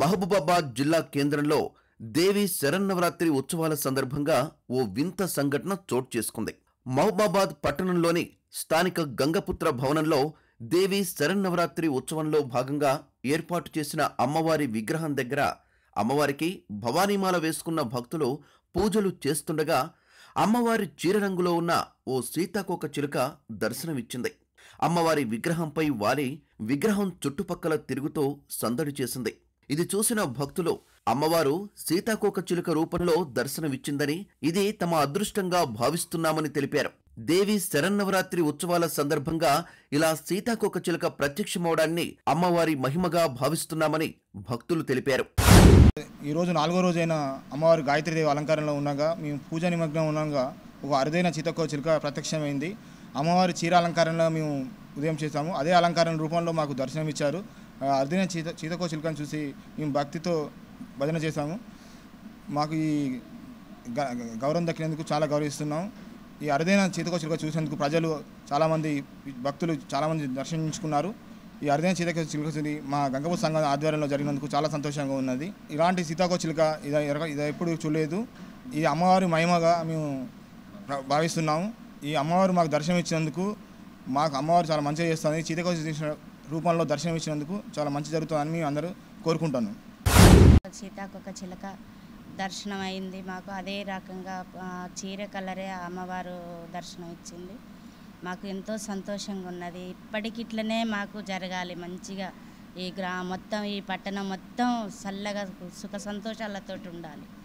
మహబూబాబాద్ జిల్లా కేంద్రంలో దేవి శరన్నవరాత్రి ఉత్సవాల సందర్భంగా ఓ వింత సంఘటన చోటు చేసుకుంది మహబూబాబాద్ పట్టణంలోని స్థానిక గంగపుత్ర భవనంలో దేవి శరన్నవరాత్రి ఉత్సవంలో భాగంగా ఏర్పాటు చేసిన అమ్మవారి విగ్రహం దగ్గర అమ్మవారికి భవానీమాల వేసుకున్న భక్తులు పూజలు చేస్తుండగా అమ్మవారి చీర రంగులో ఉన్న ఓ సీతాకోక చిలుక దర్శనమిచ్చింది అమ్మవారి విగ్రహంపై వాలి విగ్రహం చుట్టుపక్కల తిరుగుతూ సందడి చేసింది ఇది చూసిన భక్తులు అమ్మవారు సీతాకోక చిలుక రూపంలో దర్శనమిచ్చిందని ఇది తమ అదృష్టంగా భావిస్తున్నామని తెలిపారు దేవి శరన్నవరాత్రి ఉత్సవాల సందర్భంగా ఇలా సీతాకోక చిలుక ప్రత్యక్షమవడాన్ని అమ్మవారి మహిమగా భావిస్తున్నామని భక్తులు తెలిపారు ఈరోజు నాలుగో రోజైన అమ్మవారి గాయత్రీదేవి అలంకారంలో ఉండగా మేము పూజ నిమగ్నం ఉండగా ఒక అరుదైన చితకో చిలుక ప్రత్యక్షమైంది అమ్మవారి చీర అలంకారంలో మేము ఉదయం చేశాము అదే అలంకారం రూపంలో మాకు దర్శనం ఇచ్చారు ఆ అరుదైన చీత చీతకో చిలుకను చూసి మేము భక్తితో భజన చేశాము మాకు ఈ గ- గౌరవం దక్కినందుకు చాలా గౌరవిస్తున్నాం ఈ అరుదైన చీతకో చిలుక చూసినందుకు ప్రజలు చాలామంది భక్తులు చాలామంది దర్శించుకున్నారు ఈ అరుదైన చీతకో చిలుక చూసి మా గంగపూర్ సంఘం ఆధ్వర్యంలో జరిగినందుకు చాలా సంతోషంగా ఉన్నది ఇలాంటి సీతాకో చిలుక ఇది ఎరగ- ఇది ఎప్పుడు చూడలేదు ఇది అమ్మవారి మహిమగా మేము ప్ర- భావిస్తున్నాము ఈ అమ్మవారు మాకు దర్శనం ఇచ్చినందుకు మాకు అమ్మవారు చాలా మంచిగా చేస్తుంది చీతకో రూపంలో దర్శనం ఇచ్చినందుకు చాలా మంచి జరుగుతుందని మేము అందరూ కోరుకుంటున్నాం సీతాకొక చిలక దర్శనం అయింది మాకు అదే రకంగా ఆ, చీర కలరే ఆ అమ్మవారు దర్శనం ఇచ్చింది మాకు ఎంతో సంతోషంగా ఉన్నది ఇప్పటికి ఇట్లనే మాకు జరగాలి మంచిగా ఈ గ్రా మొత్తం ఈ పట్టణం మొత్తం చల్లగా సుఖ సంతోషాలతో ఉండాలి